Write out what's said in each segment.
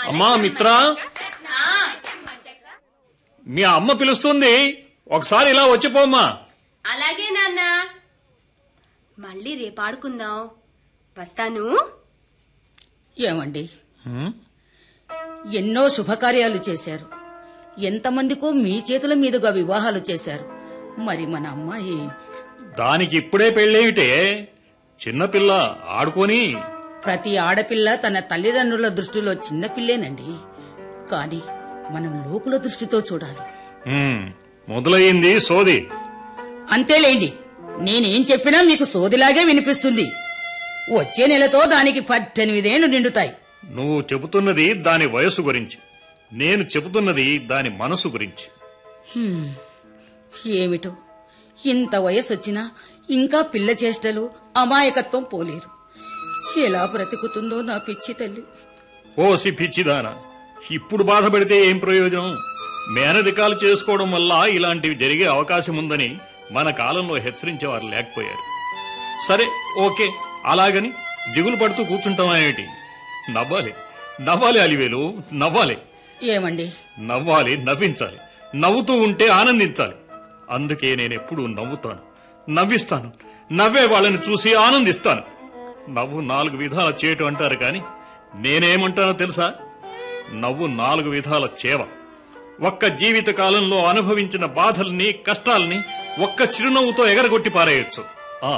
అమ్మా మిత్రా మీ అమ్మ పిలుస్తుంది ఒకసారి ఇలా వచ్చిపోమ్మా అలాగే నాన్న మళ్ళీ రేపు ఆడుకుందాం వస్తాను ఏమండి హ్మ్? ఎన్నో శుభకార్యాలు చేశారు ఎంతమందికో మీ చేతుల మీదుగా వివాహాలు చేశారు మరి మన అమ్మాయి దానికి ఇప్పుడే పెళ్ళేమిటే చిన్నపిల్ల ఆడుకొని ప్రతి ఆడపిల్ల తన తల్లిదండ్రుల దృష్టిలో చిన్నపిల్లేనండి కానీ మనం లోకుల దృష్టితో చూడాలి హ్మ్, మొదలయ్యింది సోది అంతేలేండి నేనేం చెప్పినా మీకు సోదిలాగే వినిపిస్తుంది వచ్చే నెలతో దానికి పద్దెనిమిదేళ్లు నిండుతాయి నువ్వు చెబుతున్నది దాని వయసు గురించి నేను చెబుతున్నది దాని మనసు గురించి హ్మ్. ఏమిటో ఇంత వయసొచ్చినా ఇంకా పిల్ల చేష్టలు అమాయకత్వం పోలేరు ఎలా బ్రతుకుతుందో నా పిచ్చి తల్లి ఓసి పిచ్చిదానా ఇప్పుడు బాధపడితే ఏం ప్రయోజనం మేనరికాలు చేసుకోవడం వల్ల ఇలాంటివి జరిగే అవకాశం ఉందని మన కాలంలో హెచ్చరించేవారు లేకపోయారు సరే ఓకే అలాగని దిగులు పడుతూ కూర్చుంటామా ఏమిటి నవ్వాలి నవ్వాలి అలివేలు నవ్వాలి ఏమండి నవ్వాలి నవ్వించాలి నవ్వుతూ ఉంటే ఆనందించాలి అందుకే నేను ఎప్పుడూ నవ్వుతాను నవ్విస్తాను నవ్వే వాళ్ళని చూసి ఆనందిస్తాను నవ్వు నాలుగు విధాల చేయటం అంటారు కానీ నేనేమంటానో తెలుసా నవ్వు నాలుగు విధాల చేవ ఒక్క జీవిత కాలంలో అనుభవించిన బాధల్ని కష్టాల్ని ఒక్క చిరునవ్వుతో ఎగరగొట్టి పారేయొచ్చు ఆ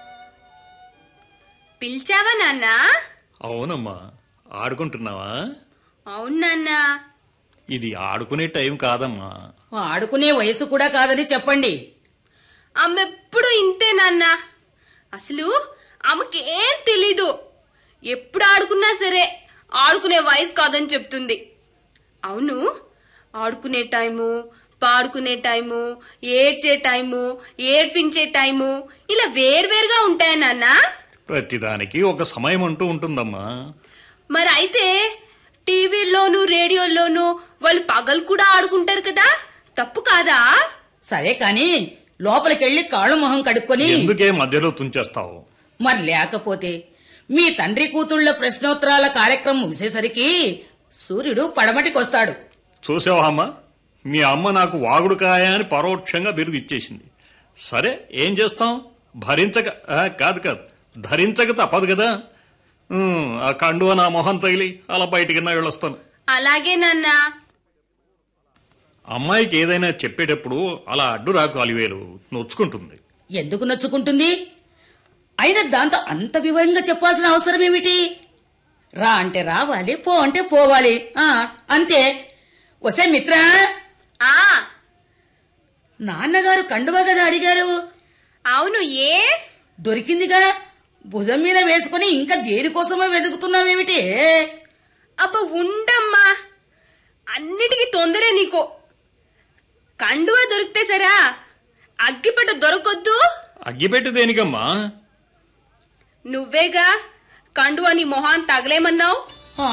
పిలిచావా నాన్న అవునమ్మా ఆడుకుంటున్నావా అవును నాన్న ఇది ఆడుకునే టైం కాదమ్మా ఆడుకునే వయసు కూడా కాదని చెప్పండి అమ్మెప్పుడు ఇంతే నాన్న అసలు ఆమెకేం తెలీదు ఎప్పుడు ఆడుకున్నా సరే ఆడుకునే వయసు కాదని చెప్తుంది అవును ఆడుకునే టైము పాడుకునే టైము ఏడ్చే టైము ఏడ్పించే టైము ఇలా వేర్వేరుగా ఉంటాయి నాన్న ప్రతిదానికి ఒక సమయం అంటూ ఉంటుందమ్మా మరి అయితే టీవీల్లోనూ రేడియోల్లోనూ వాళ్ళు పగలు కూడా ఆడుకుంటారు కదా తప్పు కాదా సరే కాని లోపలికెళ్లి కాళ్ళు మొహం కడుక్కొని ఎందుకే మధ్యలో తుంచేస్తావు మరి లేకపోతే మీ తండ్రి కూతుళ్ళ ప్రశ్నోత్తరాల కార్యక్రమం ముగిసేసరికి సూర్యుడు పడమటికొస్తాడు చూసావా అమ్మా మీ అమ్మ నాకు వాగుడు కాయ అని పరోక్షంగా బిరుదు ఇచ్చేసింది సరే ఏం చేస్తాం భరించక ఆ, కాదు కాదు ధరించక తప్పదు కదా ఉమ్, ఆ కండువ నా మొహం తగిలి అలా బయటికి నా వెళ్ళొస్తాను అలాగే నాన్నా అమ్మాయికి ఏదైనా చెప్పేటప్పుడు అలా అడ్డు రాకు అలివేలు నొచ్చుకుంటుంది ఎందుకు నచ్చుకుంటుంది అయినా దాంతో అంత వివరంగా చెప్పాల్సిన అవసరం ఏమిటి రా అంటే రావాలి పో అంటే పోవాలి ఆ అంతే వసే మిత్ర ఆ నాన్నగారు కండువా కదా అడిగారు అవును ఏ దొరికిందిగా భుజం మీద వేసుకుని ఇంకా దేనికోసమో వెతుకుతున్నావేమిటి అబ్బ ఉండమ్మా అన్నిటికీ తొందరే నీకు కండువా దొరికితే సరా అగ్గిపెట్ట దొరకొద్దు అగ్గిపెట్టి దేనికమ్మా నువ్వేగా కండువా నీ మొహాన్ తగలేమన్నావు ఆ?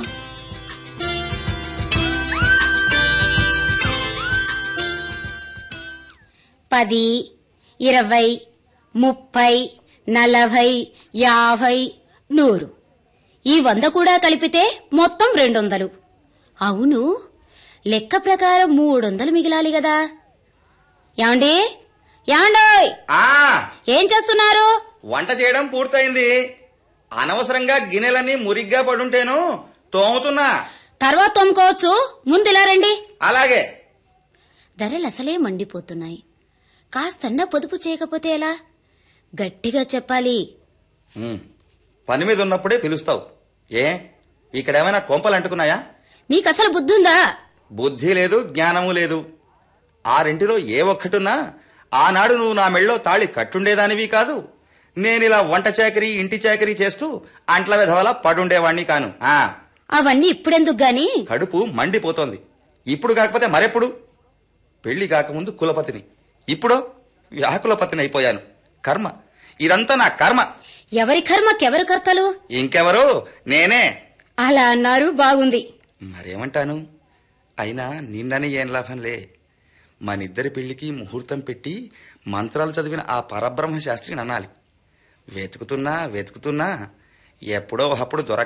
పది ఇరవై ముప్పై నలభై యాభై నూరు ఈ వంద కూడా కలిపితే మొత్తం రెండు వందలు అవును లెక్క ప్రకారం మూడు వందలు మిగిలాలి కదా యాండి యాండోయ్ ఆ ఏం చేస్తున్నారు వంట చేయడం పూర్తయింది అనవసరంగా గిన్నెలన్నీ మురిగ్గా పడుంటేను తోముతున్నా తర్వాత తోముకోవచ్చు ముందు ఇలా రండి అలాగే ధరలు అసలే మండిపోతున్నాయి కాస్తన్నా పొదుపు చేయకపోతే ఎలా గట్టిగా చెప్పాలి ఉమ్, పని మీద ఉన్నప్పుడే పిలుస్తావు ఏ ఇక్కడేమైనా కొంపలు అంటుకున్నాయా మీకు అసలు బుద్ధుందా బుద్ధి లేదు జ్ఞానము లేదు ఆ రెంటిలో ఏ ఒక్కటున్నా ఆనాడు నువ్వు నా మెళ్ళో తాళి కట్టుండేదానివి కాదు నేనిలా వంట చాకరీ ఇంటి చాకరీ చేస్తూ అంట్ల విధవలా పడుండేవాణ్ణి కాను ఆ అవన్నీ ఇప్పుడెందుకు గాని కడుపు మండిపోతోంది ఇప్పుడు కాకపోతే మరెప్పుడు పెళ్లి కాకముందు కులపతిని ఇప్పుడు వ్యాకులపతిని అయిపోయాను కర్మ ఇదంతా నా కర్మ ఎవరి కర్మకెవరు కర్తలు ఇంకెవరు నేనే అలా అన్నారు బాగుంది మరేమంటాను అయినా నిన్నని ఏం లాభంలే మనిద్దరి పెళ్లికి ముహూర్తం పెట్టి మంత్రాలు చదివిన ఆ పరబ్రహ్మ శాస్త్రిని అనాలి వెతుకుతున్నా వెతుకుతున్నా ఎప్పుడో ఒకప్పుడు దొరక